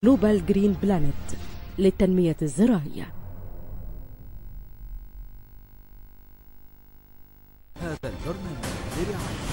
جلوبال جرين بلانت للتنمية الزراعية هذا البرنامج برعاية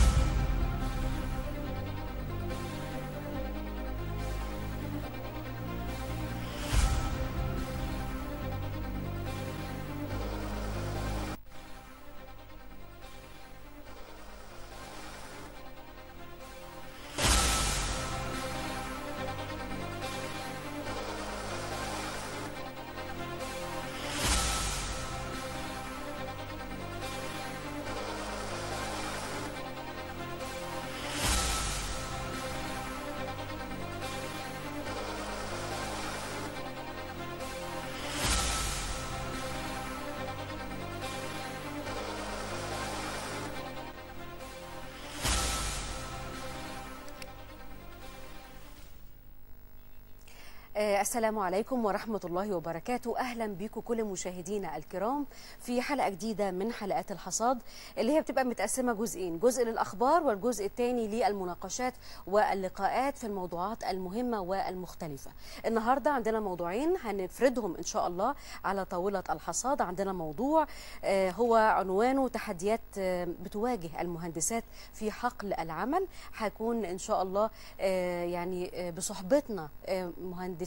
آه، السلام عليكم ورحمة الله وبركاته أهلا بكم كل مشاهدينا الكرام في حلقة جديدة من حلقات الحصاد اللي هي بتبقى متقسمة جزئين جزء للأخبار والجزء الثاني للمناقشات واللقاءات في الموضوعات المهمة والمختلفة النهاردة عندنا موضوعين هنفردهم إن شاء الله على طاولة الحصاد عندنا موضوع آه، هو عنوانه تحديات آه، بتواجه المهندسات في حقل العمل هيكون إن شاء الله آه، يعني آه، بصحبتنا آه، مهندستين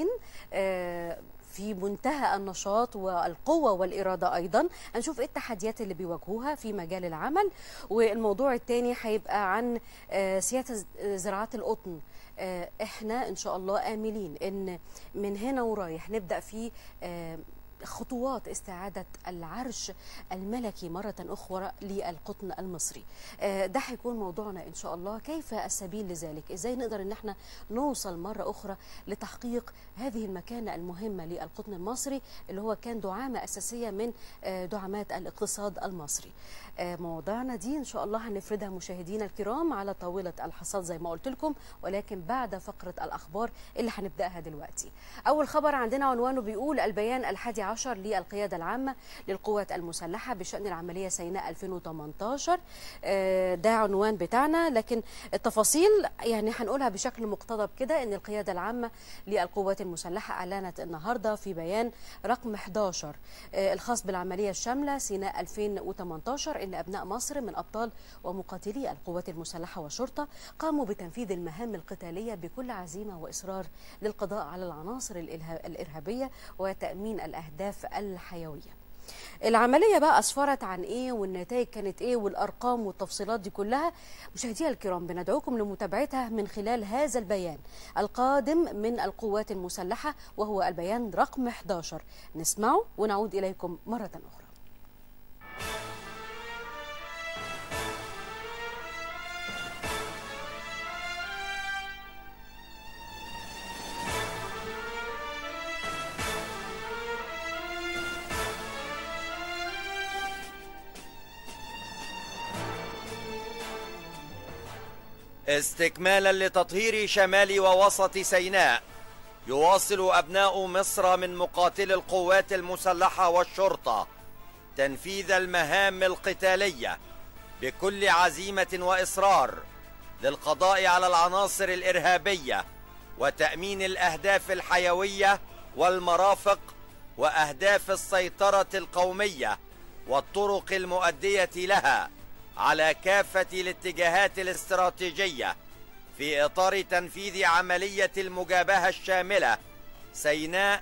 آه، في منتهى النشاط والقوة والإرادة أيضا هنشوف إيه التحديات اللي بيواجهوها في مجال العمل والموضوع الثاني هيبقى عن آه، سياسة ز- زراعة القطن آه، احنا ان شاء الله املين ان من هنا ورايح نبدا في آه، خطوات استعادة العرش الملكي مرة أخرى للقطن المصري آه، ده هيكون موضوعنا إن شاء الله كيف السبيل لذلك إزاي نقدر إن احنا نوصل مرة أخرى لتحقيق هذه المكانة المهمة للقطن المصري اللي هو كان دعامة أساسية من آه، دعامات الاقتصاد المصري آه، مواضيعنا دي إن شاء الله هنفردها مشاهدينا الكرام على طاولة الحصاد زي ما قلت لكم ولكن بعد فقرة الأخبار اللي هنبدأها دلوقتي أول خبر عندنا عنوانه بيقول البيان الحادي عشر للقيادة العامة للقوات المسلحة بشأن العملية سيناء 2018 آه، ده عنوان بتاعنا لكن التفاصيل يعني هنقولها بشكل مقتضب كده ان القيادة العامة للقوات المسلحة اعلنت النهارده في بيان رقم 11 آه، الخاص بالعملية الشاملة سيناء 2018 ان ابناء مصر من ابطال ومقاتلي القوات المسلحة والشرطة قاموا بتنفيذ المهام القتالية بكل عزيمة واصرار للقضاء على العناصر الإلها- الارهابية وتأمين الاهداف الحيوية العملية بقى أسفرت عن إيه والنتائج كانت إيه والأرقام والتفصيلات دي كلها مشاهدينا الكرام بندعوكم لمتابعتها من خلال هذا البيان القادم من القوات المسلحة وهو البيان رقم 11 نسمعه ونعود إليكم مرة أخرى استكمالا لتطهير شمال ووسط سيناء يواصل أبناء مصر من مقاتلي القوات المسلحة والشرطة تنفيذ المهام القتالية بكل عزيمة وإصرار للقضاء على العناصر الإرهابية وتأمين الأهداف الحيوية والمرافق وأهداف السيطرة القومية والطرق المؤدية لها على كافة الاتجاهات الاستراتيجية في إطار تنفيذ عملية المجابهة الشاملة سيناء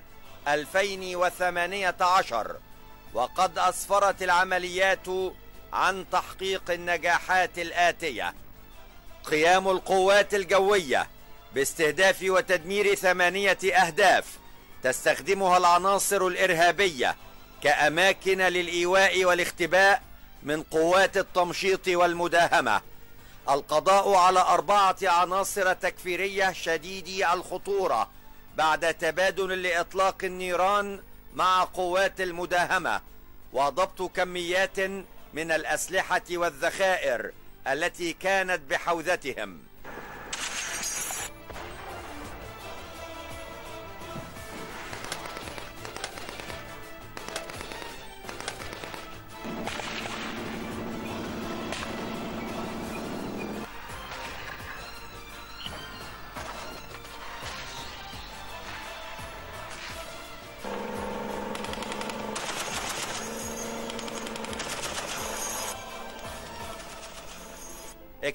2018 وقد أسفرت العمليات عن تحقيق النجاحات الآتية قيام القوات الجوية باستهداف وتدمير ثمانية أهداف تستخدمها العناصر الإرهابية كأماكن للإيواء والاختباء من قوات التمشيط والمداهمة القضاء على أربعة عناصر تكفيرية شديدي الخطورة بعد تبادل لإطلاق النيران مع قوات المداهمة وضبط كميات من الأسلحة والذخائر التي كانت بحوزتهم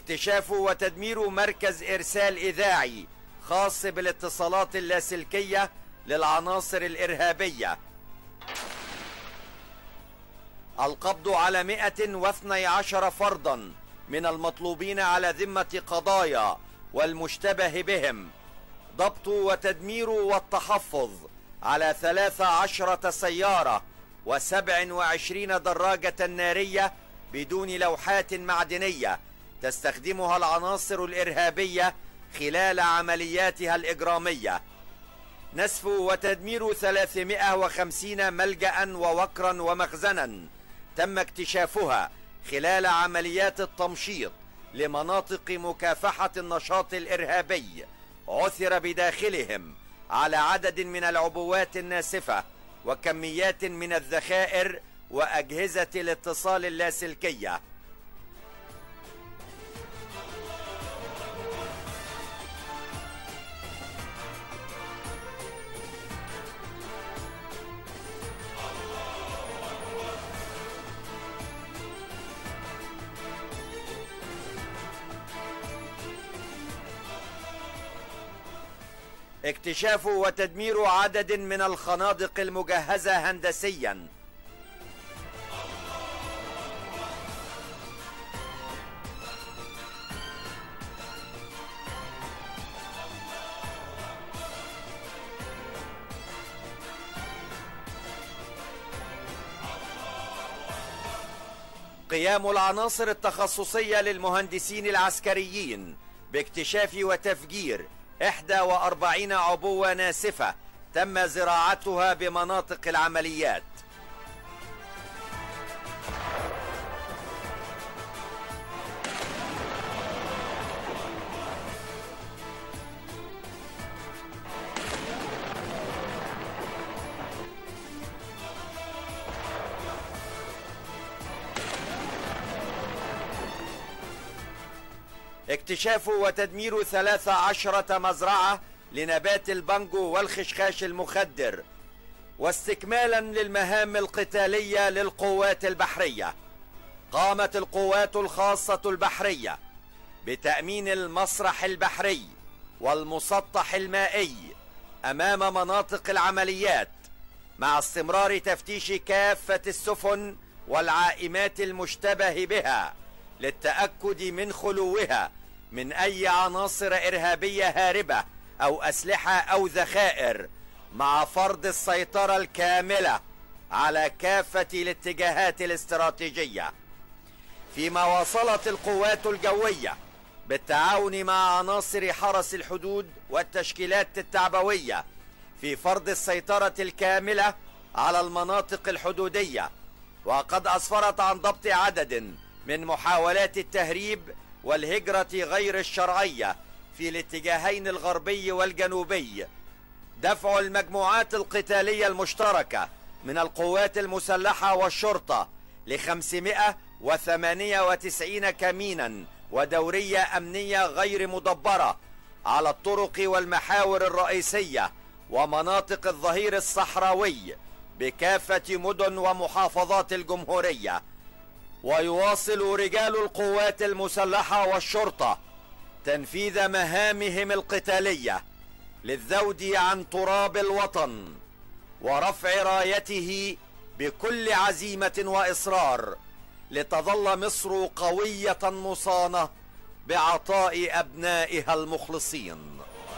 اكتشاف وتدمير مركز إرسال إذاعي خاص بالاتصالات اللاسلكية للعناصر الإرهابية القبض على 112 فردا من المطلوبين على ذمة قضايا والمشتبه بهم ضبط وتدمير والتحفظ على 13 سيارة وسبع وعشرين دراجة نارية بدون لوحات معدنية تستخدمها العناصر الإرهابية خلال عملياتها الإجرامية نسف وتدمير 350 ملجأ ووكرا ومخزنا تم اكتشافها خلال عمليات التمشيط لمناطق مكافحة النشاط الإرهابي عثر بداخلهم على عدد من العبوات الناسفة وكميات من الذخائر وأجهزة الاتصال اللاسلكية اكتشاف وتدمير عدد من الخنادق المجهزة هندسيا قيام العناصر التخصصية للمهندسين العسكريين باكتشاف وتفجير 41 عبوة ناسفة تم زراعتها بمناطق العمليات اكتشاف وتدمير 13 مزرعة لنبات البانجو والخشخاش المخدر واستكمالا للمهام القتالية للقوات البحرية قامت القوات الخاصة البحرية بتأمين المسرح البحري والمسطح المائي أمام مناطق العمليات مع استمرار تفتيش كافة السفن والعائمات المشتبه بها للتأكد من خلوها من أي عناصر إرهابية هاربة أو أسلحة أو ذخائر مع فرض السيطرة الكاملة على كافة الاتجاهات الاستراتيجية فيما واصلت القوات الجوية بالتعاون مع عناصر حرس الحدود والتشكيلات التعبوية في فرض السيطرة الكاملة على المناطق الحدودية وقد أسفرت عن ضبط عدد من محاولات التهريب والهجرة غير الشرعية في الاتجاهين الغربي والجنوبي دفع المجموعات القتالية المشتركة من القوات المسلحة والشرطة لخمسمائة وثمانية وتسعين كمينا ودورية أمنية غير مدبرة على الطرق والمحاور الرئيسية ومناطق الظهير الصحراوي بكافة مدن ومحافظات الجمهورية ويواصل رجال القوات المسلحة والشرطة تنفيذ مهامهم القتالية للذود عن تراب الوطن ورفع رايته بكل عزيمة وإصرار لتظل مصر قوية مصانة بعطاء أبنائها المخلصين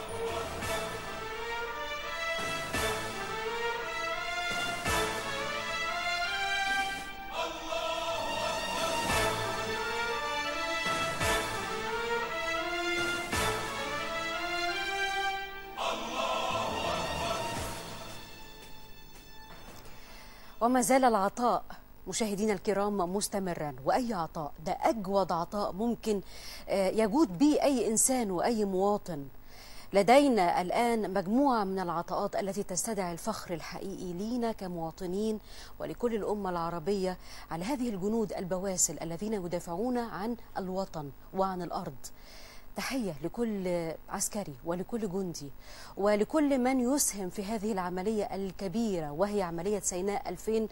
وما زال العطاء مشاهدينا الكرام مستمرا واي عطاء ده اجود عطاء ممكن آه، يجود به اي انسان واي مواطن لدينا الان مجموعه من العطاءات التي تستدعي الفخر الحقيقي لينا كمواطنين ولكل الامه العربيه على هذه الجنود البواسل الذين يدافعون عن الوطن وعن الارض تحية لكل عسكري ولكل جندي ولكل من يسهم في هذه العملية الكبيرة وهي عملية سيناء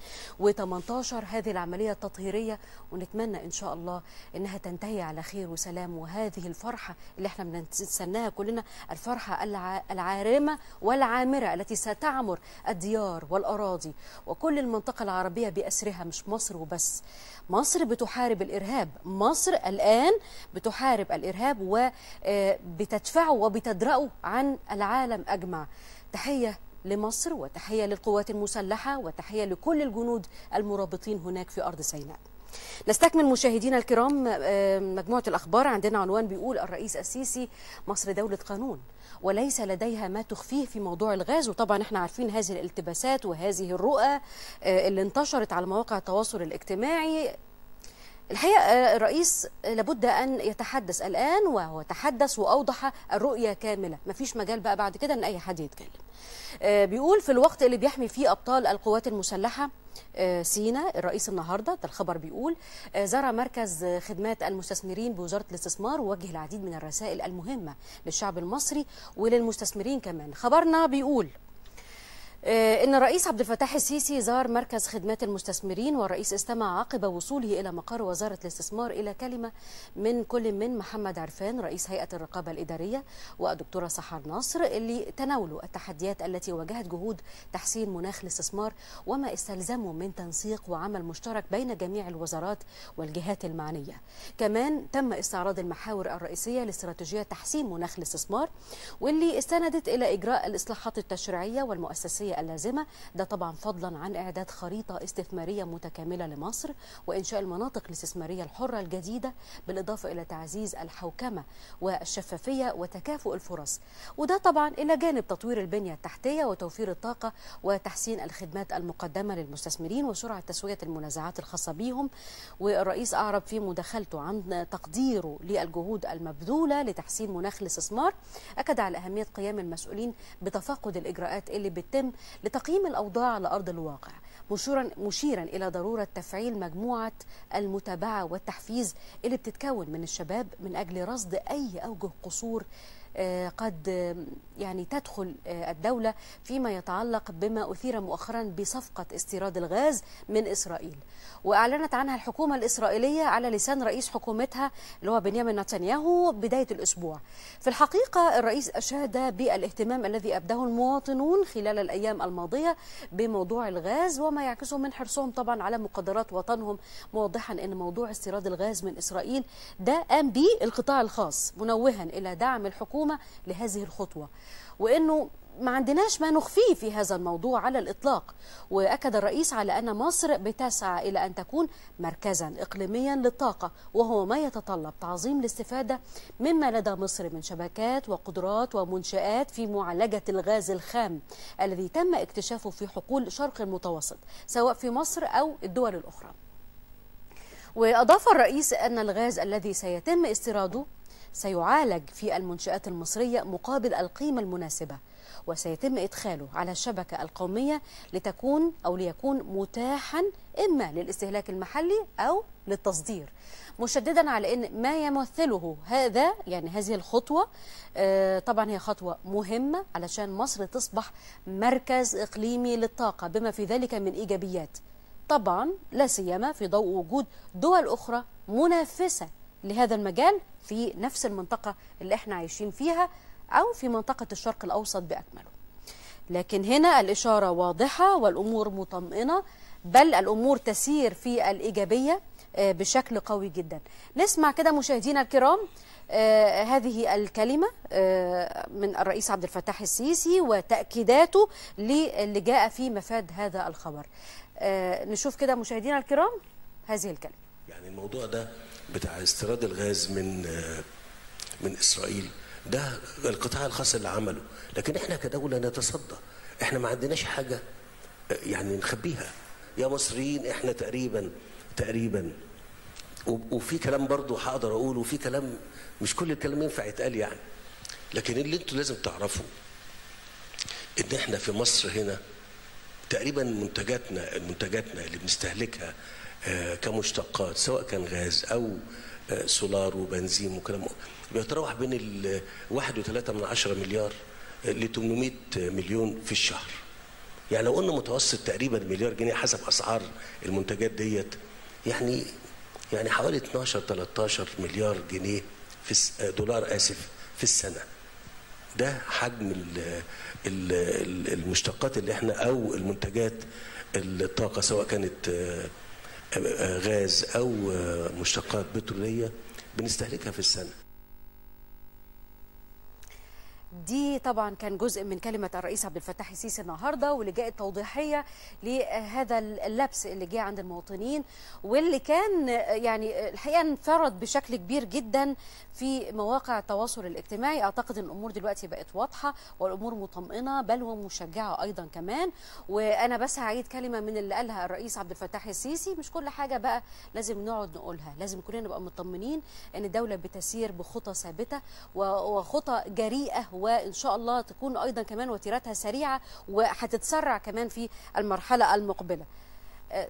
2018 هذه العملية التطهيرية ونتمنى إن شاء الله إنها تنتهي على خير وسلام وهذه الفرحة اللي احنا بنستناها كلنا الفرحة الع- العارمة والعامرة التي ستعمر الديار والأراضي وكل المنطقة العربية بأسرها مش مصر وبس مصر بتحارب الإرهاب مصر الآن بتحارب الإرهاب وبتدفعه وبتدرأه عن العالم أجمع تحية لمصر وتحية للقوات المسلحة وتحية لكل الجنود المرابطين هناك في أرض سيناء نستكمل مشاهدينا الكرام آه، مجموعة الأخبار عندنا عنوان بيقول الرئيس السيسي مصر دولة قانون وليس لديها ما تخفيه في موضوع الغاز وطبعا احنا عارفين هذه الالتباسات وهذه الرؤى آه، اللي انتشرت على مواقع التواصل الاجتماعي الحقيقة آه، الرئيس آه، لابد أن يتحدث الآن وهو تحدث وأوضح الرؤية كاملة مفيش مجال بقى بعد كده أن أي حد يتكلم آه، بيقول في الوقت اللي بيحمي فيه أبطال القوات المسلحة آه، سينا الرئيس النهارده ده الخبر بيقول آه، زار مركز آه، خدمات المستثمرين بوزاره الاستثمار ووجه العديد من الرسائل المهمه للشعب المصري وللمستثمرين كمان خبرنا بيقول آه، إن الرئيس عبد الفتاح السيسي زار مركز خدمات المستثمرين والرئيس استمع عقب وصوله إلى مقر وزارة الاستثمار إلى كلمة من كل من محمد عرفان رئيس هيئة الرقابة الإدارية والدكتورة سحر ناصر اللي تناولوا التحديات التي واجهت جهود تحسين مناخ الاستثمار وما استلزمه من تنسيق وعمل مشترك بين جميع الوزارات والجهات المعنية كمان تم استعراض المحاور الرئيسية لاستراتيجية تحسين مناخ الاستثمار واللي استندت إلى إجراء الإصلاحات التشريعية والمؤسسية اللازمة ده طبعا فضلا عن إعداد خريطة استثمارية متكاملة لمصر وإنشاء المناطق الاستثمارية الحرة الجديدة بالإضافة إلى تعزيز الحوكمة والشفافية وتكافؤ الفرص وده طبعا إلى جانب تطوير البنية التحتية وتوفير الطاقة وتحسين الخدمات المقدمة للمستثمرين وسرعة تسوية المنازعات الخاصة بهم والرئيس أعرب في مداخلته عن تقديره للجهود المبذولة لتحسين مناخ الاستثمار أكد على أهمية قيام المسؤولين بتفقد الإجراءات اللي بتتم لتقييم الأوضاع على أرض الواقع مشيرا مشيرا إلى ضرورة تفعيل مجموعة المتابعة والتحفيز اللي بتتكون من الشباب من أجل رصد أي أوجه قصور آه، قد آه، يعني تدخل آه، الدولة فيما يتعلق بما أثير مؤخرا بصفقة استيراد الغاز من إسرائيل وأعلنت عنها الحكومة الإسرائيلية على لسان رئيس حكومتها اللي هو بنيامين نتنياهو بداية الأسبوع في الحقيقة الرئيس أشاد بالاهتمام الذي أبداه المواطنون خلال الأيام الماضية بموضوع الغاز وما يعكسه من حرصهم طبعا على مقدرات وطنهم موضحا أن موضوع استيراد الغاز من إسرائيل ده قام به القطاع الخاص منوها إلى دعم الحكومة لهذه الخطوة وأنه ما عندناش ما نخفيه في هذا الموضوع على الإطلاق وأكد الرئيس على أن مصر بتسعى إلى أن تكون مركزا إقليميا للطاقة وهو ما يتطلب تعظيم الاستفادة مما لدى مصر من شبكات وقدرات ومنشآت في معالجة الغاز الخام الذي تم اكتشافه في حقول شرق المتوسط سواء في مصر أو الدول الأخرى وأضاف الرئيس أن الغاز الذي سيتم استيراده سيعالج في المنشآت المصرية مقابل القيمة المناسبة وسيتم إدخاله على الشبكة القومية لتكون أو ليكون متاحا إما للاستهلاك المحلي أو للتصدير مشددا على أن ما يمثله هذا يعني هذه الخطوة آه، طبعا هي خطوة مهمة علشان مصر تصبح مركز إقليمي للطاقة بما في ذلك من إيجابيات طبعا لا سيما في ضوء وجود دول أخرى منافسة لهذا المجال في نفس المنطقة اللي احنا عايشين فيها أو في منطقة الشرق الأوسط بأكمله لكن هنا الإشارة واضحة والأمور مطمئنة بل الأمور تسير في الإيجابية آه، بشكل قوي جدا نسمع كده مشاهدينا الكرام آه، هذه الكلمة آه، من الرئيس عبد الفتاح السيسي وتأكيداته للي جاء في مفاد هذا الخبر آه، نشوف كده مشاهدينا الكرام هذه الكلمة يعني الموضوع ده بتاع استيراد الغاز من من اسرائيل ده القطاع الخاص اللي عمله لكن احنا كدوله نتصدى احنا ما عندناش حاجه يعني نخبيها يا مصريين احنا تقريبا تقريبا و- وفي كلام برضه هقدر اقوله وفي كلام مش كل الكلام ينفع يتقال يعني لكن اللي انتوا لازم تعرفوا ان احنا في مصر هنا تقريبا منتجاتنا منتجاتنا اللي بنستهلكها آه، كمشتقات سواء كان غاز او آه، سولار وبنزين وكلام بيتراوح بين ال 1.3 من عشرة مليار ل 800 مليون في الشهر يعني لو قلنا متوسط تقريبا مليار جنيه حسب اسعار المنتجات ديت يعني يعني حوالي 12 13 مليار جنيه في الس- دولار اسف في السنه ده حجم ال- ال- ال- المشتقات اللي احنا او المنتجات الطاقه سواء كانت آه، آه، غاز او آه، مشتقات بتروليه بنستهلكها في السنه دي طبعا كان جزء من كلمة الرئيس عبد الفتاح السيسي النهاردة واللي جاءت توضيحية لهذا اللبس اللي جه عند المواطنين واللي كان يعني الحقيقة انفرد بشكل كبير جدا في مواقع التواصل الاجتماعي أعتقد أن الأمور دلوقتي بقت واضحة والأمور مطمئنة بل ومشجعة أيضا كمان وأنا بس هعيد كلمة من اللي قالها الرئيس عبد الفتاح السيسي مش كل حاجة بقى لازم نقعد نقولها لازم كلنا نبقى مطمنين أن الدولة بتسير بخطى ثابتة و- وخطى جريئة وإن شاء الله تكون أيضا كمان وتيرتها سريعة وهتتسرع كمان في المرحلة المقبلة آه،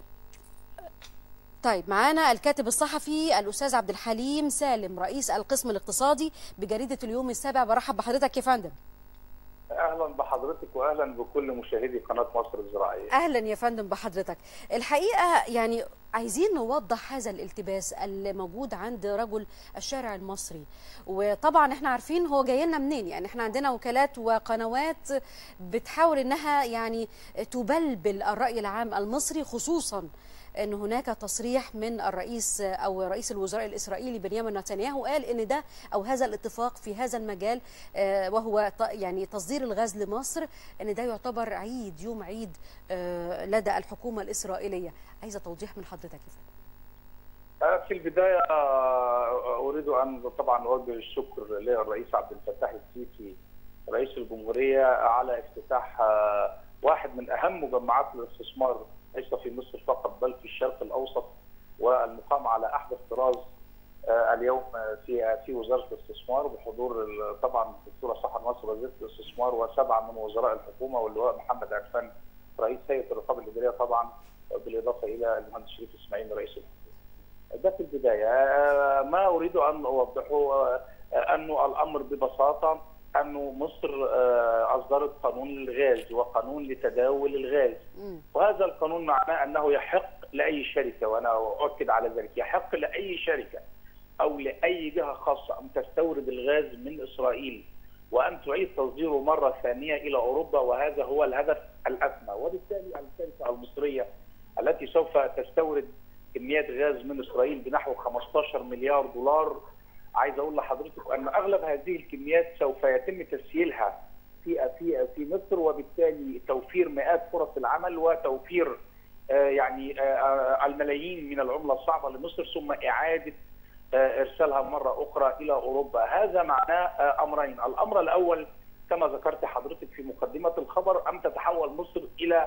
طيب معانا الكاتب الصحفي الأستاذ عبد الحليم سالم رئيس القسم الاقتصادي بجريدة اليوم السابع برحب بحضرتك يا فندم اهلا بحضرتك واهلا بكل مشاهدي قناه مصر الزراعيه. اهلا يا فندم بحضرتك الحقيقه يعني عايزين نوضح هذا الالتباس اللي موجود عند رجل الشارع المصري وطبعا احنا عارفين هو جاي لنا منين يعني احنا عندنا وكالات وقنوات بتحاول انها يعني تبلبل الراي العام المصري خصوصا ان هناك تصريح من الرئيس او رئيس الوزراء الاسرائيلي بنيامين نتنياهو قال ان ده او هذا الاتفاق في هذا المجال آه، وهو ط- يعني تصدير الغاز لمصر ان ده يعتبر عيد يوم عيد آه، لدى الحكومه الاسرائيليه عايزه توضيح من حضرتك يا فندم في البدايه آه، اريد ان طبعا اوجه الشكر للرئيس عبد الفتاح السيسي رئيس الجمهوريه على افتتاح آه، واحد من اهم مجمعات الاستثمار ليس في مصر فقط بل في الشرق الاوسط والمقام على احدث طراز آه، اليوم آه، في في وزاره الاستثمار بحضور ال- طبعا الدكتوره سحر نصر وزيره الاستثمار وسبعه من وزراء الحكومه واللواء محمد عرفان رئيس هيئه الرقابه الاداريه طبعا بالاضافه الى المهندس شريف اسماعيل رئيس الحكومه. ده في البدايه آه، ما اريد ان اوضحه آه، انه الامر ببساطه انه مصر آه، اصدرت قانون الغاز وقانون لتداول الغاز مم. وهذا القانون معناه انه يحق لاي شركه وانا اؤكد على ذلك يحق لاي شركه او لاي جهه خاصه ان تستورد الغاز من اسرائيل وان تعيد تصديره مره ثانيه الى اوروبا وهذا هو الهدف الاسمى وبالتالي الشركه المصريه التي سوف تستورد كميات غاز من اسرائيل بنحو 15 مليار دولار عايز اقول لحضرتك ان اغلب هذه الكميات سوف يتم تسييلها في في في مصر وبالتالي توفير مئات فرص العمل وتوفير آه، يعني آه، الملايين من العمله الصعبه لمصر ثم اعاده آه، ارسالها مره اخرى الى اوروبا، هذا معناه آه، امرين، الامر الاول كما ذكرت حضرتك في مقدمه الخبر ان تتحول مصر الى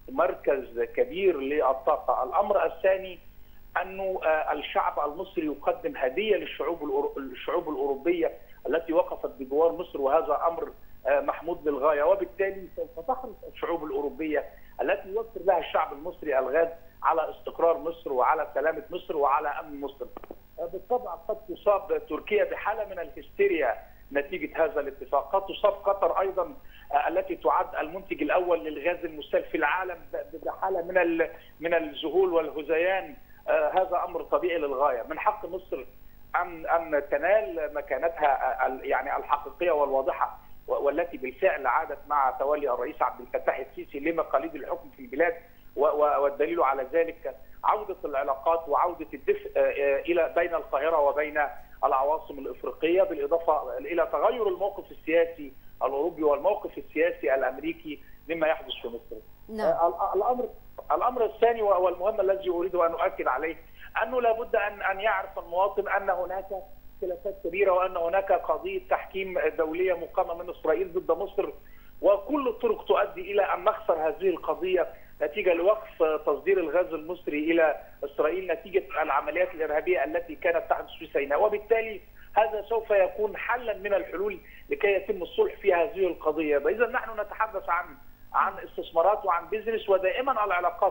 مركز كبير للطاقه، الامر الثاني انه آه، الشعب المصري يقدم هديه للشعوب الأورو- الشعوب الاوروبيه التي وقفت بجوار مصر وهذا امر آه، محمود للغايه وبالتالي سوف تحرص الشعوب الاوروبيه التي يوفر لها الشعب المصري الغاز على استقرار مصر وعلى سلامه مصر وعلى امن مصر. آه، بالطبع قد تصاب تركيا بحاله من الهستيريا نتيجه هذا الاتفاق، قد تصاب قطر ايضا آه، التي تعد المنتج الاول للغاز المسال في العالم ب- بحاله من ال- من الذهول والهذيان آه، هذا امر طبيعي للغايه، من حق مصر ان ان تنال مكانتها ال- يعني الحقيقيه والواضحه و- والتي بالفعل عادت مع تولي الرئيس عبد الفتاح السيسي لمقاليد الحكم في البلاد و- و- والدليل على ذلك عوده العلاقات وعوده الدفء آه، آه، الى بين القاهره وبين العواصم الافريقيه بالاضافه الى تغير الموقف السياسي الاوروبي والموقف السياسي الامريكي مما يحدث في مصر. نعم آه، الامر الامر الثاني والمهم الذي اريد ان اؤكد عليه انه لابد ان ان يعرف المواطن ان هناك خلافات كبيره وان هناك قضيه تحكيم دوليه مقامه من اسرائيل ضد مصر وكل الطرق تؤدي الى ان نخسر هذه القضيه نتيجه لوقف تصدير الغاز المصري الى اسرائيل نتيجه العمليات الارهابيه التي كانت تحدث في سيناء وبالتالي هذا سوف يكون حلا من الحلول لكي يتم الصلح في هذه القضيه، اذا نحن نتحدث عن عن استثمارات وعن بيزنس ودائما العلاقات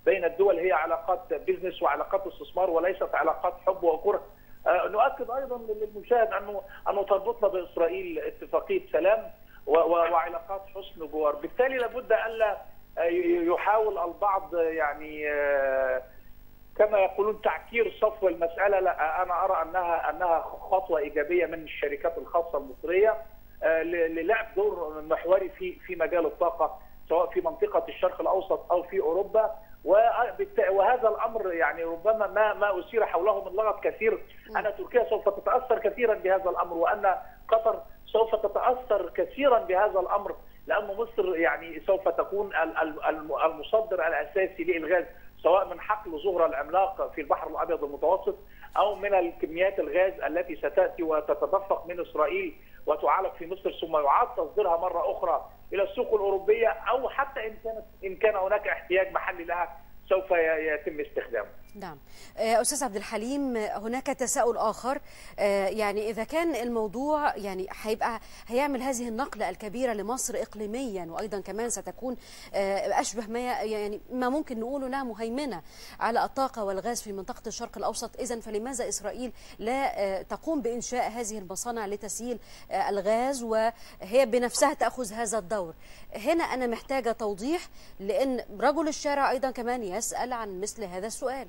بين الدول هي علاقات بيزنس وعلاقات استثمار وليست علاقات حب وكره آه، نؤكد ايضا للمشاهد انه انه تربطنا باسرائيل اتفاقيه سلام و- و- وعلاقات حسن جوار، بالتالي لابد الا آه، ي- يحاول البعض آه، يعني آه، كما يقولون تعكير صفو المساله لا انا ارى انها انها خطوه ايجابيه من الشركات الخاصه المصريه آه، ل- للعب دور محوري في في مجال الطاقه سواء في منطقه الشرق الاوسط او في اوروبا وبالت- وهذا الامر يعني ربما ما ما اثير حوله من لغط كثير ان تركيا سوف تتاثر كثيرا بهذا الامر وان قطر سوف تتاثر كثيرا بهذا الامر لان مصر يعني سوف تكون ال- ال- الم- المصدر الاساسي للغاز سواء من حقل زهره العملاق في البحر الابيض المتوسط او من الكميات الغاز التي ستاتي وتتدفق من اسرائيل وتعالج في مصر ثم يعاد تصديرها مره اخرى الى السوق الاوروبيه او حتى ان كانت ان كان هناك احتياج محلي لها سوف ي- يتم استخدامه. نعم آه، أستاذ عبد الحليم آه، هناك تساؤل آخر آه، يعني إذا كان الموضوع يعني هيبقى هيعمل هذه النقلة الكبيرة لمصر إقليميا وأيضا كمان ستكون آه، أشبه ما يعني ما ممكن نقوله لها مهيمنة على الطاقة والغاز في منطقة الشرق الأوسط إذا فلماذا إسرائيل لا آه، تقوم بإنشاء هذه المصانع لتسييل آه، الغاز وهي بنفسها تأخذ هذا الدور هنا أنا محتاجة توضيح لأن رجل الشارع أيضا كمان يسأل عن مثل هذا السؤال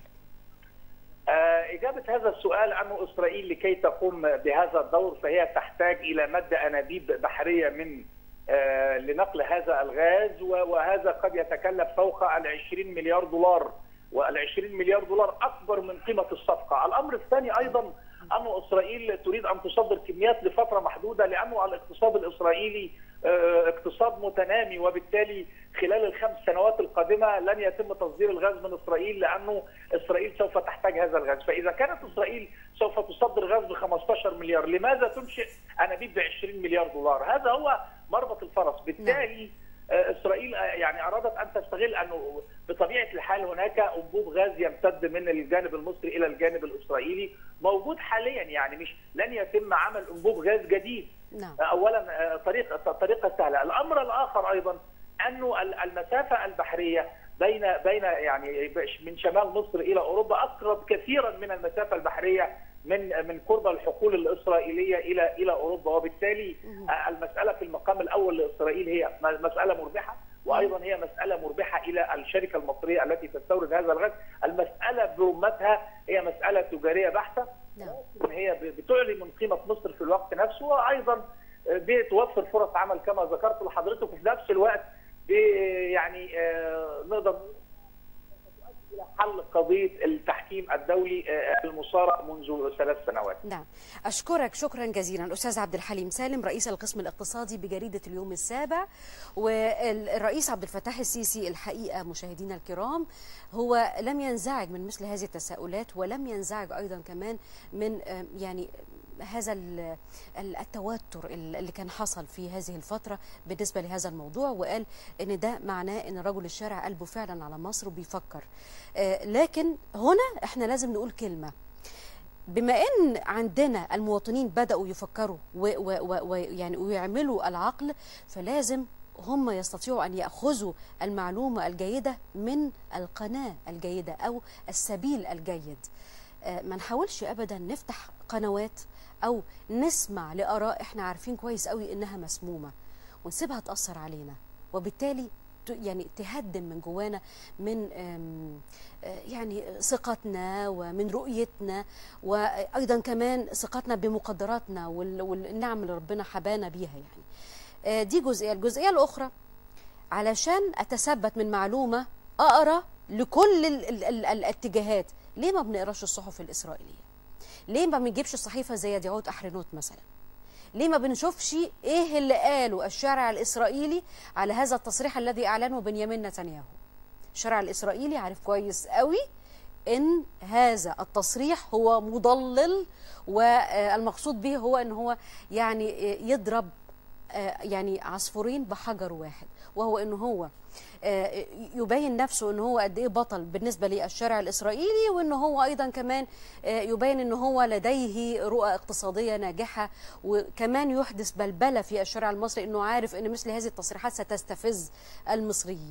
آه، إجابة هذا السؤال أنه إسرائيل لكي تقوم بهذا الدور فهي تحتاج إلى مد أنابيب بحرية من آه، لنقل هذا الغاز و- وهذا قد يتكلف فوق ال 20 مليار دولار وال 20 مليار دولار أكبر من قيمة الصفقة الأمر الثاني أيضا أن إسرائيل تريد أن تصدر كميات لفترة محدودة لأنه الاقتصاد الإسرائيلي آه، اقتصاد متنامي وبالتالي خلال الخمس سنوات القادمة لن يتم تصدير الغاز من إسرائيل لأنه إسرائيل سوف تحتاج هذا الغاز فإذا كانت إسرائيل سوف تصدر غاز ب 15 مليار لماذا تنشئ أنابيب ب 20 مليار دولار هذا هو مربط الفرس بالتالي آه، اسرائيل آه، يعني ارادت ان تستغل انه بطبيعه الحال هناك انبوب غاز يمتد من الجانب المصري الى الجانب الاسرائيلي موجود حاليا يعني مش لن يتم عمل انبوب غاز جديد نعم اولا آه، طريقه طريقه سهله، الامر الاخر ايضا انه ال- المسافه البحريه بين بين يعني من شمال مصر الى اوروبا اقرب كثيرا من المسافه البحريه من من قرب الحقول الاسرائيليه الى الى اوروبا وبالتالي آه، المساله في المقام الاول لاسرائيل هي م- مساله مربحه وايضا هي مساله مربحه الى الشركه المصريه التي تستورد هذا الغاز، المساله برمتها هي مساله تجاريه بحته نعم لكن هي ب- بتعلي من قيمه مصر في الوقت نفسه وايضا بتوفر فرص عمل كما ذكرت لحضرتك وفي نفس الوقت ب- يعني آه، نقدر نقول تؤدي الى حل قضيه التحكيم الدولي آه، المصارع منذ ثلاث سنوات. نعم أشكرك شكرا جزيلا الأستاذ عبد الحليم سالم رئيس القسم الاقتصادي بجريدة اليوم السابع والرئيس عبد الفتاح السيسي الحقيقة مشاهدينا الكرام هو لم ينزعج من مثل هذه التساؤلات ولم ينزعج أيضا كمان من آه، يعني هذا ال- ال- التوتر اللي كان حصل في هذه الفترة بالنسبة لهذا الموضوع وقال ان ده معناه ان رجل الشارع قلبه فعلا على مصر وبيفكر آه، لكن هنا احنا لازم نقول كلمة بما ان عندنا المواطنين بداوا يفكروا ويعني ويعملوا العقل فلازم هم يستطيعوا ان ياخذوا المعلومه الجيده من القناه الجيده او السبيل الجيد آه، ما نحاولش ابدا نفتح قنوات او نسمع لاراء احنا عارفين كويس قوي انها مسمومه ونسيبها تاثر علينا وبالتالي ت- يعني تهدم من جوانا من آم، آه، يعني ثقتنا ومن رؤيتنا وايضا كمان ثقتنا بمقدراتنا وال- والنعم اللي ربنا حبانا بيها يعني آه، دي جزئيه الجزئيه الاخرى علشان اتثبت من معلومه اقرا لكل ال ال ال الاتجاهات ليه ما بنقراش الصحف الاسرائيليه ليه ما بنجيبش صحيفه زي ديعوت احرنوت مثلا ليه ما بنشوفش ايه اللي قاله الشارع الاسرائيلي على هذا التصريح الذي اعلنه بنيامين نتنياهو الشارع الاسرائيلي عارف كويس قوي ان هذا التصريح هو مضلل والمقصود به هو ان هو يعني يضرب آه، يعني عصفورين بحجر واحد وهو ان هو آه، يبين نفسه ان هو قد ايه بطل بالنسبه للشارع الاسرائيلي وان هو ايضا كمان آه، يبين ان هو لديه رؤى اقتصاديه ناجحه وكمان يحدث بلبله في الشارع المصري انه عارف ان مثل هذه التصريحات ستستفز المصريين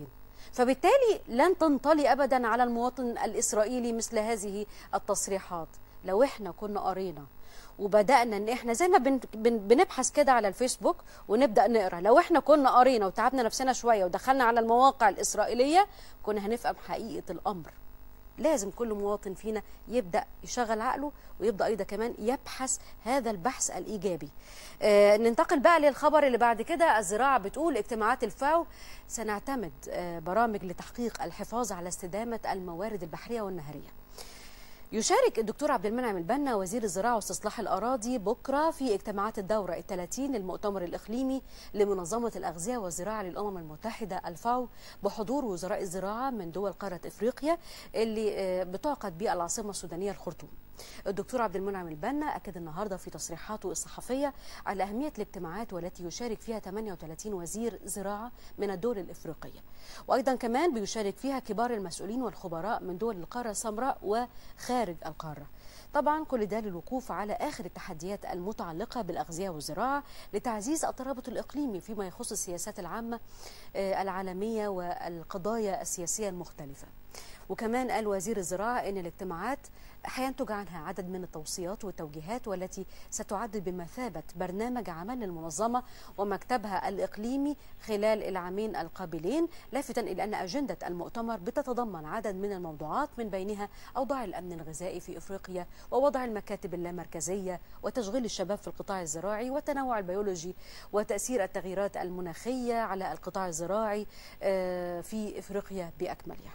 فبالتالي لن تنطلي ابدا على المواطن الاسرائيلي مثل هذه التصريحات لو احنا كنا قرينا وبدانا ان احنا زي ما بن بن بنبحث كده على الفيسبوك ونبدا نقرا لو احنا كنا قرينا وتعبنا نفسنا شويه ودخلنا على المواقع الاسرائيليه كنا هنفهم حقيقه الامر لازم كل مواطن فينا يبدا يشغل عقله ويبدا ايضا كمان يبحث هذا البحث الايجابي آه ننتقل بقى للخبر اللي بعد كده الزراعه بتقول اجتماعات الفاو سنعتمد آه برامج لتحقيق الحفاظ على استدامه الموارد البحريه والنهريه يشارك الدكتور عبد المنعم البنا وزير الزراعه واستصلاح الاراضي بكره في اجتماعات الدوره ال 30 للمؤتمر الاقليمي لمنظمه الاغذيه والزراعه للامم المتحده الفاو بحضور وزراء الزراعه من دول قاره افريقيا اللي آه، بتعقد بالعاصمه السودانيه الخرطوم. الدكتور عبد المنعم البنا اكد النهارده في تصريحاته الصحفيه على اهميه الاجتماعات والتي يشارك فيها 38 وزير زراعه من الدول الافريقيه. وايضا كمان بيشارك فيها كبار المسؤولين والخبراء من دول القاره السمراء وخارج القاره. طبعا كل ده للوقوف على اخر التحديات المتعلقه بالاغذيه والزراعه لتعزيز الترابط الاقليمي فيما يخص السياسات العامه آه، العالميه والقضايا السياسيه المختلفه. وكمان قال وزير الزراعه ان الاجتماعات هينتج عنها عدد من التوصيات والتوجيهات والتي ستعد بمثابه برنامج عمل للمنظمه ومكتبها الاقليمي خلال العامين القابلين لافتا الى ان اجنده المؤتمر بتتضمن عدد من الموضوعات من بينها اوضاع الامن الغذائي في افريقيا ووضع المكاتب اللامركزيه وتشغيل الشباب في القطاع الزراعي والتنوع البيولوجي وتاثير التغييرات المناخيه على القطاع الزراعي آه، في افريقيا باكملها.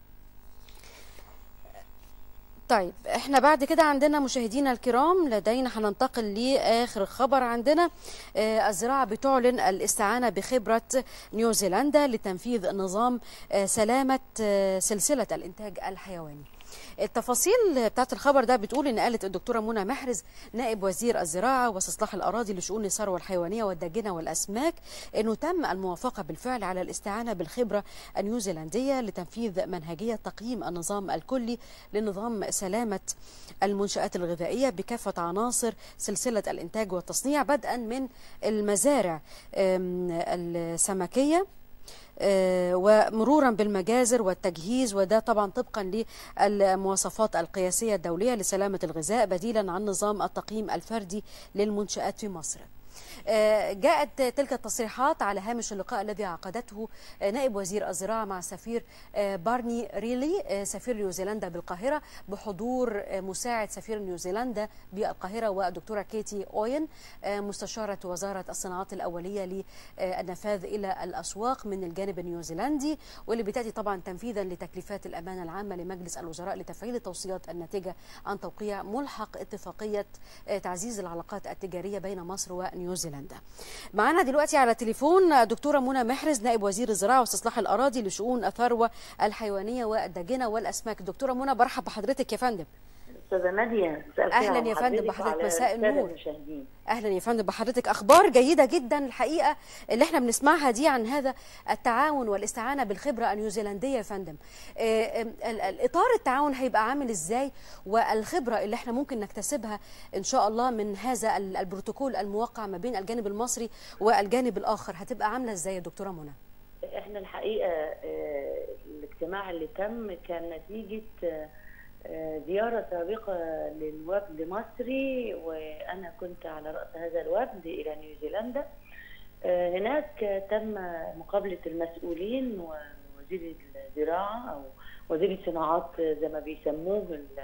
طيب احنا بعد كده عندنا مشاهدينا الكرام لدينا هننتقل لاخر خبر عندنا آه الزراعه بتعلن الاستعانه بخبره نيوزيلندا لتنفيذ نظام آه سلامه آه سلسله الانتاج الحيواني التفاصيل بتاعت الخبر ده بتقول ان قالت الدكتوره منى محرز نائب وزير الزراعه واستصلاح الاراضي لشؤون الثروه الحيوانيه والداجنه والاسماك انه تم الموافقه بالفعل على الاستعانه بالخبره النيوزيلنديه لتنفيذ منهجيه تقييم النظام الكلي لنظام سلامه المنشات الغذائيه بكافه عناصر سلسله الانتاج والتصنيع بدءا من المزارع آم، السمكيه آه، ومرورا بالمجازر والتجهيز وده طبعا طبقا للمواصفات القياسيه الدوليه لسلامه الغذاء بديلا عن نظام التقييم الفردي للمنشات في مصر. آه، جاءت تلك التصريحات على هامش اللقاء الذي عقدته آه، نائب وزير الزراعه مع السفير آه، بارني ريلي آه، سفير نيوزيلندا بالقاهره بحضور آه، مساعد سفير نيوزيلندا بالقاهره والدكتوره كيتي اوين آه، مستشاره وزاره الصناعات الاوليه للنفاذ الى الاسواق من الجانب النيوزيلندي واللي بتاتي طبعا تنفيذا لتكليفات الامانه العامه لمجلس الوزراء لتفعيل التوصيات الناتجه عن توقيع ملحق اتفاقيه آه، تعزيز العلاقات التجاريه بين مصر ونيوزيلندا. معانا دلوقتي على التليفون دكتوره منى محرز نائب وزير الزراعه واستصلاح الاراضي لشؤون الثروه الحيوانيه والداجنه والاسماك. دكتوره منى برحب بحضرتك يا فندم. استاذه ناديه مساء الخير أهلاً على يا فندم، حضرتك بحضرتك وعلى مساء السادة النور. المشاهدين اهلا يا فندم بحضرتك اخبار جيده جدا الحقيقه اللي احنا بنسمعها دي عن هذا التعاون والاستعانه بالخبره النيوزيلنديه يا فندم آه، آم، ال- ال- اطار التعاون هيبقى عامل ازاي والخبره اللي احنا ممكن نكتسبها ان شاء الله من هذا ال- البروتوكول الموقع ما بين الجانب المصري والجانب الاخر هتبقى عامله ازاي يا دكتوره منى احنا الحقيقه آه، الاجتماع اللي تم كان نتيجه آه، آه، زياره سابقه للوفد مصري وانا كنت على راس هذا الوفد الى نيوزيلندا آه، هناك تم مقابله المسؤولين ووزير الزراعه او وزير الصناعات زي ما بيسموه ال-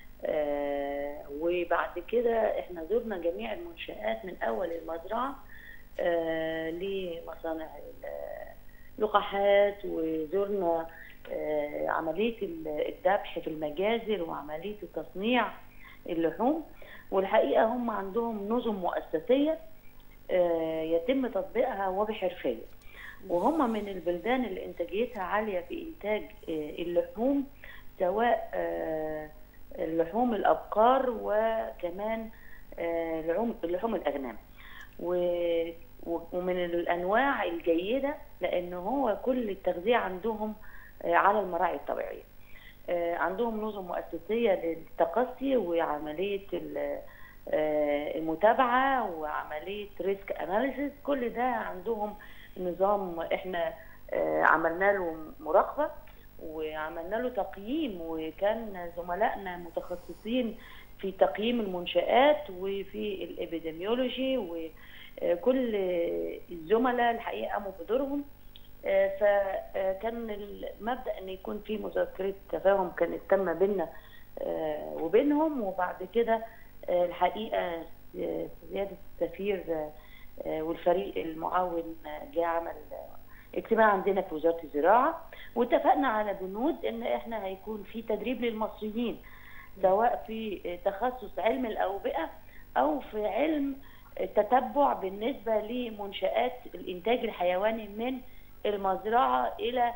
آه، وبعد كده احنا زرنا جميع المنشآت من اول المزرعه آه، لمصانع ال- اللقاحات وزرنا آه، عمليه ال- الذبح في المجازر وعمليه التصنيع اللحوم والحقيقه هم عندهم نظم مؤسسيه آه، يتم تطبيقها وبحرفيه وهم من البلدان اللي انتاجيتها عاليه في انتاج آه، اللحوم سواء آه، اللحوم الابقار وكمان آه، لحوم لحوم الاغنام و- و- ومن الانواع الجيده لان هو كل التغذيه عندهم آه، على المراعي الطبيعيه آه، عندهم نظم مؤسسيه للتقصي وعمليه ال- آه، المتابعه وعمليه ريسك اناليسيس كل ده عندهم نظام احنا آه، عملنا له مراقبه وعملنا له تقييم وكان زملائنا متخصصين في تقييم المنشآت وفي الإبيديميولوجي وكل الزملاء الحقيقة قاموا بدورهم آه، فكان المبدأ أن يكون في مذكرة تفاهم كانت تم بيننا آه، وبينهم وبعد كده آه، الحقيقة آه، سيادة السفير آه، آه، والفريق المعاون آه، جه عمل آه، اجتماع عندنا في وزارة الزراعة واتفقنا على بنود ان احنا هيكون في تدريب للمصريين سواء في تخصص علم الأوبئة أو في علم التتبع بالنسبة لمنشآت الإنتاج الحيواني من المزرعة إلى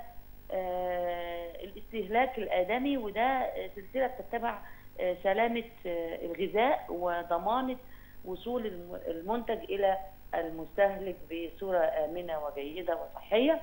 آه، الاستهلاك الآدمي وده سلسلة تتبع آه، سلامة آه، الغذاء وضمانة وصول الم- المنتج إلى المستهلك بصورة آمنة وجيدة وصحية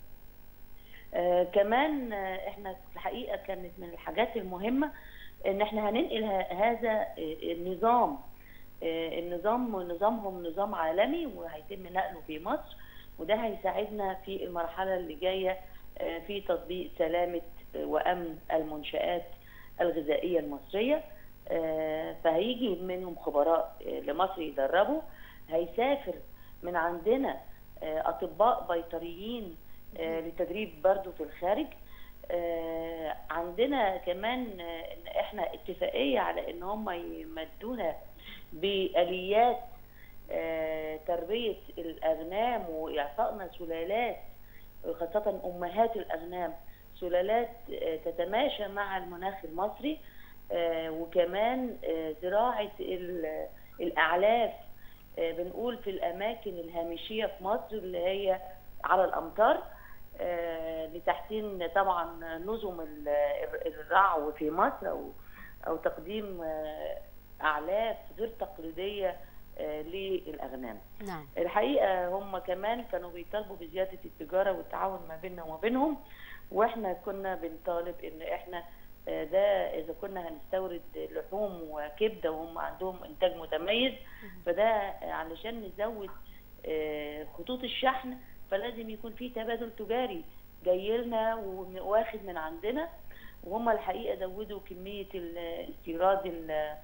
آه كمان آه احنا الحقيقه كانت من الحاجات المهمه ان احنا هننقل ه- هذا آه، النظام آه، النظام نظامهم نظام عالمي وهيتم نقله في مصر وده هيساعدنا في المرحله اللي جايه آه، في تطبيق سلامه آه، وامن المنشات الغذائيه المصريه آه، فهيجي منهم خبراء آه، لمصر يدربوا هيسافر من عندنا آه، اطباء بيطريين آه، للتدريب برضو في الخارج آه، عندنا كمان آه، ان احنا اتفاقيه على ان هم يمدونا باليات آه، تربيه الاغنام واعطائنا سلالات خاصه امهات الاغنام سلالات آه، تتماشى مع المناخ المصري آه، وكمان آه، زراعه ال- الاعلاف آه، بنقول في الاماكن الهامشيه في مصر اللي هي على الامطار آه، لتحسين طبعا نظم ال- الرعو في مصر او او تقديم آه، اعلاف غير تقليديه آه، للاغنام. نعم الحقيقه هم كمان كانوا بيطالبوا بزياده التجاره والتعاون ما بيننا وما بينهم واحنا كنا بنطالب ان احنا آه، ده اذا كنا هنستورد لحوم وكبده وهم عندهم انتاج متميز فده علشان نزود آه، خطوط الشحن فلازم يكون في تبادل تجاري جاي لنا واخد من عندنا وهم الحقيقه زودوا كميه ال- استيراد ال-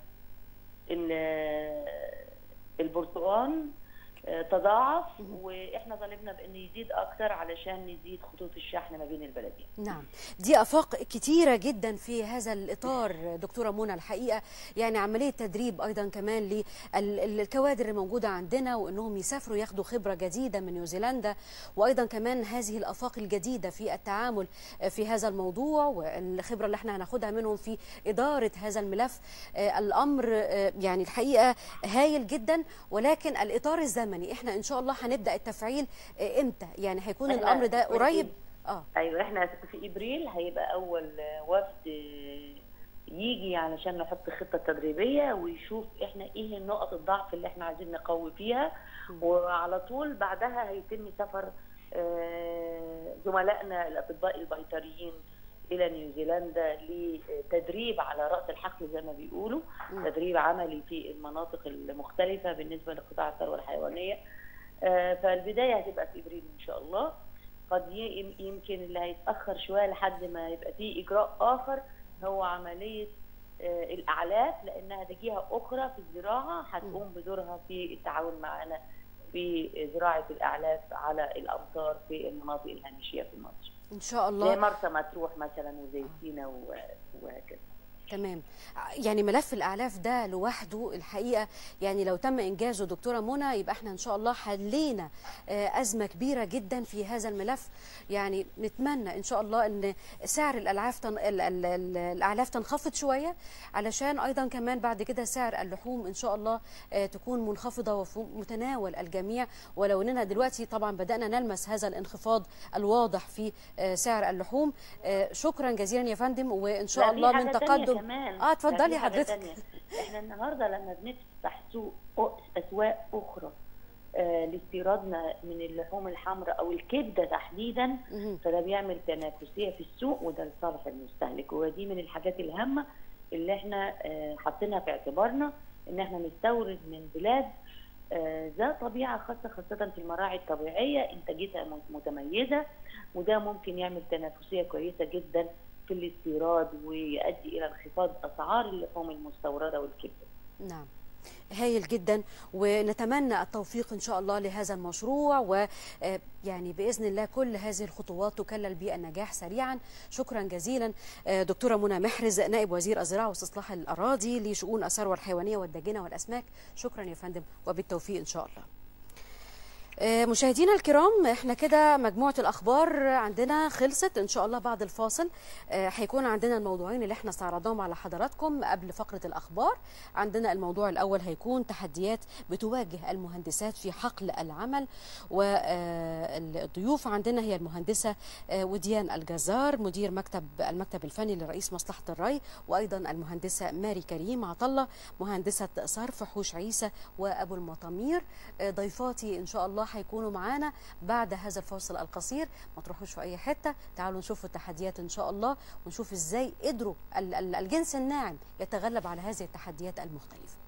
ال- البرتقال آه، تضاعف واحنا طالبنا بان يزيد اكتر علشان نزيد خطوط الشحن ما بين البلدين نعم دي افاق كتيره جدا في هذا الاطار دكتوره منى الحقيقه يعني عمليه تدريب ايضا كمان للكوادر الموجوده عندنا وانهم يسافروا ياخدوا خبره جديده من نيوزيلندا وايضا كمان هذه الافاق الجديده في التعامل في هذا الموضوع والخبره اللي احنا هناخدها منهم في اداره هذا الملف آه، الامر آه، يعني الحقيقه هايل جدا ولكن الاطار الزمني احنا ان شاء الله هنبدا التفعيل آه، امتى يعني هيكون إحنا الامر ده في- قريب اه ايوه احنا في ابريل هيبقى اول وفد يجي علشان نحط خطه تدريبيه ويشوف احنا ايه نقط الضعف اللي احنا عايزين نقوي فيها وعلى طول بعدها هيتم سفر آه، زملائنا الاطباء البيطريين الى نيوزيلندا لتدريب على راس الحقل زي ما بيقولوا تدريب عملي في المناطق المختلفه بالنسبه لقطاع الثروه الحيوانيه آه، فالبدايه هتبقى في ابريل ان شاء الله قد ي- يمكن اللي هيتاخر شويه لحد ما يبقى فيه اجراء اخر هو عمليه آه، الاعلاف لانها دي جهه اخرى في الزراعه هتقوم بدورها في التعاون معنا في زراعه الاعلاف على الامطار في المناطق الهامشيه في مصر ان شاء زي الله مرسى مطروح مثلا وزي سينا و- وهكذا تمام يعني ملف الاعلاف ده لوحده الحقيقه يعني لو تم انجازه دكتوره منى يبقى احنا ان شاء الله حلينا آه، ازمه كبيره جدا في هذا الملف يعني نتمنى ان شاء الله ان سعر الالاعلاف تن... ال- ال- ال- الاعلاف تنخفض شويه علشان ايضا كمان بعد كده سعر اللحوم ان شاء الله آه، تكون منخفضه وفي متناول الجميع ولو اننا دلوقتي طبعا بدانا نلمس هذا الانخفاض الواضح في آه، سعر اللحوم آه، شكرا جزيلا يا فندم وان شاء لا، في الله حاجة من تانية تقدم كمان. اه لا، اتفضلي في حاجة حضرتك تانية. احنا النهارده لما بنفتح سوق اسواق اخرى آه لاستيرادنا من اللحوم الحمراء او الكبده تحديدا مهم. فده بيعمل تنافسيه في السوق وده لصالح المستهلك ودي من الحاجات الهامه اللي احنا آه، حاطينها في اعتبارنا ان احنا نستورد من بلاد آه، ذات طبيعه خاصه خاصه في المراعي الطبيعيه انتاجيتها م- متميزه وده ممكن يعمل تنافسيه كويسه جدا في الاستيراد ويؤدي الى انخفاض اسعار اللحوم المستورده والكبده. نعم هايل جدا ونتمنى التوفيق ان شاء الله لهذا المشروع ويعني باذن الله كل هذه الخطوات تكلل بالنجاح سريعا شكرا جزيلا آه، دكتوره منى محرز نائب وزير الزراعه واستصلاح الاراضي لشؤون الثروه الحيوانيه والداجنه والاسماك شكرا يا فندم وبالتوفيق ان شاء الله آه، مشاهدينا الكرام احنا كده مجموعه الاخبار عندنا خلصت ان شاء الله بعد الفاصل آه، هيكون عندنا الموضوعين اللي احنا استعرضناهم على حضراتكم قبل فقره الاخبار عندنا الموضوع الاول هيكون تحديات بتواجه المهندسات في حقل العمل والضيوف عندنا هي المهندسه آه، وديان الجزار مدير مكتب المكتب الفني لرئيس مصلحه الري وايضا المهندسه ماري كريم عطله مهندسه صرف حوش عيسى وابو المطامير آه، ضيفاتي ان شاء الله هيكونوا معانا بعد هذا الفاصل القصير ما تروحوش في اي حته تعالوا نشوف التحديات ان شاء الله ونشوف ازاي قدروا ال- ال- الجنس الناعم يتغلب على هذه التحديات المختلفه